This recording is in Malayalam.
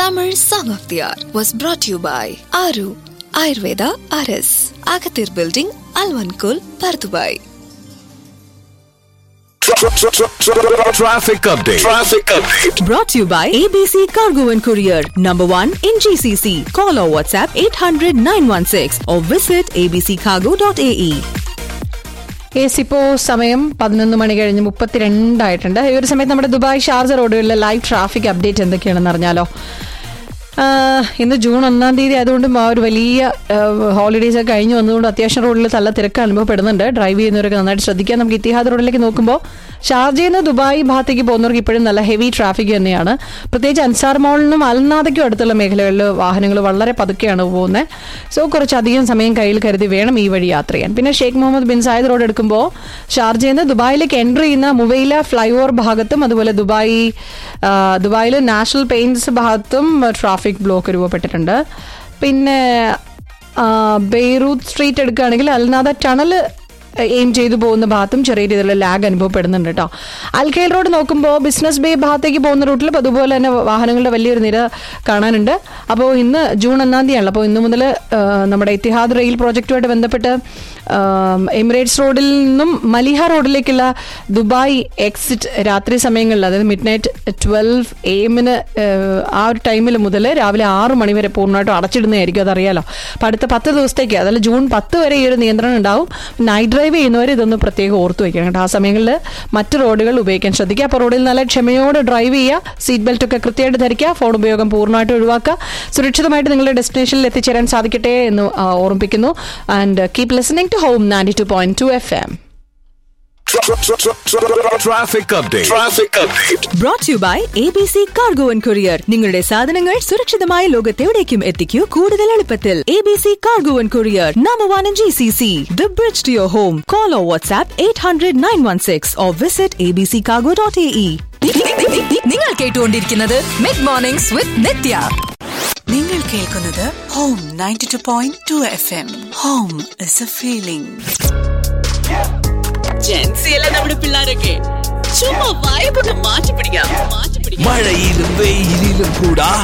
Tamil Song of the Hour was brought to you by Aru Ayurveda RS, Agathir Building, Alvankul, Pardubai. Traffic update. Traffic update. Brought to you by ABC Cargo and Courier, number one in GCC. Call or WhatsApp 800 916 or visit abccargo.ae. Yes ഇപ്പോൾ സമയം പതിനൊന്ന് മണി കഴിഞ്ഞ് മുപ്പത്തിരണ്ടായിട്ടുണ്ട് ഈ ഒരു സമയത്ത് നമ്മുടെ ദുബായ് ഷാർജ റോഡുകളിലെ ലൈവ് ട്രാഫിക് അപ്ഡേറ്റ് എന്തൊക്കെയാണെന്ന് അറിഞ്ഞാലോ ആഹ് ഇന്ന് ജൂൺ ഒന്നാം തീയതി ആയതുകൊണ്ടും ആ ഒരു വലിയ ഹോളിഡേയ്സ് ഒക്കെ കഴിഞ്ഞ് വന്നതുകൊണ്ട് അത്യാവശ്യം റോഡിൽ നല്ല തിരക്ക് അനുഭവപ്പെടുന്നുണ്ട് ഡ്രൈവ് ചെയ്യുന്നവരൊക്കെ നന്നായിട്ട് ശ്രദ്ധിക്കാം നമുക്ക് ഇത്തിഹാദ് റോഡിലേക്ക് നോക്കുമ്പോൾ ഷാർജയിൽ നിന്ന് ദുബായ് ഭാഗത്തേക്ക് പോകുന്നവർക്ക് ഇപ്പോഴും നല്ല ഹെവി ട്രാഫിക് തന്നെയാണ് പ്രത്യേകിച്ച് അൻസാർ മോളിനും അൽനാദയ്ക്കും അടുത്തുള്ള മേഖലകളിൽ വാഹനങ്ങൾ വളരെ പതുക്കെയാണ് പോകുന്നത് സോ കുറച്ചധികം സമയം കയ്യിൽ കരുതി വേണം ഈ വഴി യാത്ര ചെയ്യാൻ പിന്നെ Sheikh Mohammed bin Zayed road എടുക്കുമ്പോൾ ഷാർജയിൽ നിന്ന് ദുബായിലേക്ക് എൻ്റർ ചെയ്യുന്ന മുവൈല ഫ്ലൈ ഓവർ ഭാഗത്തും അതുപോലെ ദുബായ് ആ, ദുബായിൽ നാഷണൽ പെയിൻറ്റ്സ് ഭാഗത്തും ട്രാഫിക് ബ്ലോക്ക് രൂപപ്പെട്ടിട്ടുണ്ട് പിന്നെ ആ, ബെയ്റൂത്ത് സ്ട്രീറ്റ് എടുക്കുകയാണെങ്കിൽ അൽനാദ ടണൽ എയിം ചെയ്തു പോകുന്ന ഭാഗത്തും ചെറിയ രീതിയിലുള്ള ലാഗ് അനുഭവപ്പെടുന്നുണ്ട് കേട്ടോ അൽഖേൽ റോഡ് നോക്കുമ്പോൾ ബിസിനസ് ബേ ഭാഗത്തേക്ക് പോകുന്ന റൂട്ടിൽ അതുപോലെ തന്നെ വാഹനങ്ങളുടെ വലിയൊരു നിര കാണാനുണ്ട് അപ്പോൾ ഇന്ന് ജൂൺ ഒന്നാം തീയതിയാണല്ലോ അപ്പോൾ ഇന്ന് മുതൽ നമ്മുടെ ഇത്തിഹാദ് റെയിൽ പ്രോജക്റ്റുമായിട്ട് ബന്ധപ്പെട്ട് ആ, എമിറേറ്റ്സ് റോഡിൽ നിന്നും മലിഹ റോഡിലേക്കുള്ള ദുബായ് എക്സിറ്റ് രാത്രി സമയങ്ങളിൽ അതായത് മിഡ് നൈറ്റ് ട്വൽവ് എ എമ്മിന് ആ ഒരു ടൈമിൽ മുതൽ രാവിലെ ആറ് മണി വരെ പൂർണ്ണമായിട്ടും അടച്ചിടുന്നതായിരിക്കും അതറിയാലോ അപ്പോൾ അടുത്ത പത്ത് ദിവസത്തേക്ക് അതായത് ജൂൺ പത്ത് വരെ ഈ ഒരു നിയന്ത്രണം ഉണ്ടാവും നൈറ്റ് ഡ്രൈവ് ചെയ്യുന്നവർ ഇതൊന്ന് പ്രത്യേകം ഓർത്ത് വയ്ക്കണം കേട്ടോ ആ സമയങ്ങളിൽ മറ്റ് റോഡുകൾ ഉപയോഗിക്കാൻ ശ്രദ്ധിക്കുക അപ്പോൾ റോഡിൽ നല്ല ക്ഷമയോടെ ഡ്രൈവ് ചെയ്യുക സീറ്റ് ബെൽറ്റ് ഒക്കെ കൃത്യമായിട്ട് ധരിക്കുക ഫോൺ ഉപയോഗം പൂർണ്ണമായിട്ട് ഒഴിവാക്കുക സുരക്ഷിതമായിട്ട് നിങ്ങളുടെ ഡെസ്റ്റിനേഷനിൽ എത്തിച്ചേരാൻ സാധിക്കട്ടെ എന്ന് ആ, ഓർമ്മിപ്പിക്കുന്നു and keep listening to home ninety two point two FM എം Traffic update. Traffic update. Brought to you by ABC Cargo and Courier. നിങ്ങളുടെ സാധനങ്ങൾ സുരക്ഷിതമായ ലോകത്തെവിടേക്കും എത്തിക്കൂ കൂടുതൽ എളുപ്പത്തിൽ ABC Cargo and Courier, number one in GCC. The bridge to your home. Call or WhatsApp 800 916 or visit abccargo.ae. നിങ്ങൾ കേട്ടുകൊണ്ടിരിക്കുന്നത് മിഡ് മോർണിംഗ്സ് വിത്ത് നിത്യ നിങ്ങൾ കേൾക്കുന്നത് home ninety two point two FM home is a എ ഫീലിംഗ് ജെൻസിയല്ല നമ്മുടെ പിള്ളേരൊക്കെ ചുമ്മാ വൈബൊക്കെ മാറ്റി പിടിക്കാം മാറ്റി പിടിക്കാം മഴയിലും വെയിലിലും കൂടാ